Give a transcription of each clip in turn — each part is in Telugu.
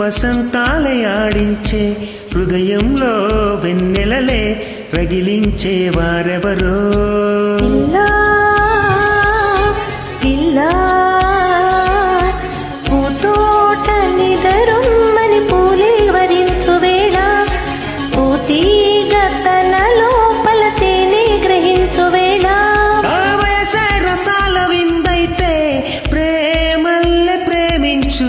వసంతాలే ఆడించే హృదయంలో వెన్నెలలే రగిలించే వారెవరో పిల్లా పిల్లా పూతోట నిదరుమ్మని పూలే వరించు వేళ పూతీగ తన లోపల తేనె గ్రహించు వేళ ఆ వయసే రసాల విందైతే ప్రేమల్లె ప్రేమించు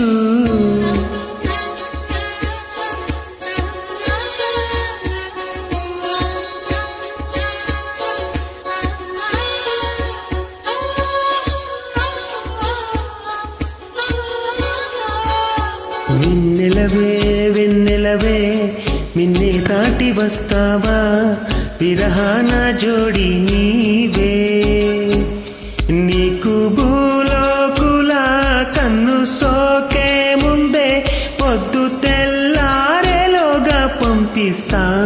వెన్నెలవే వెన్నెలవే నిన్నే దాటి వస్తావా విరహాన జోడి నీవే నీకు భూలోకుల కన్ను సోకే ముందే పొద్దు తెల్లారేలోగా పంపిస్తా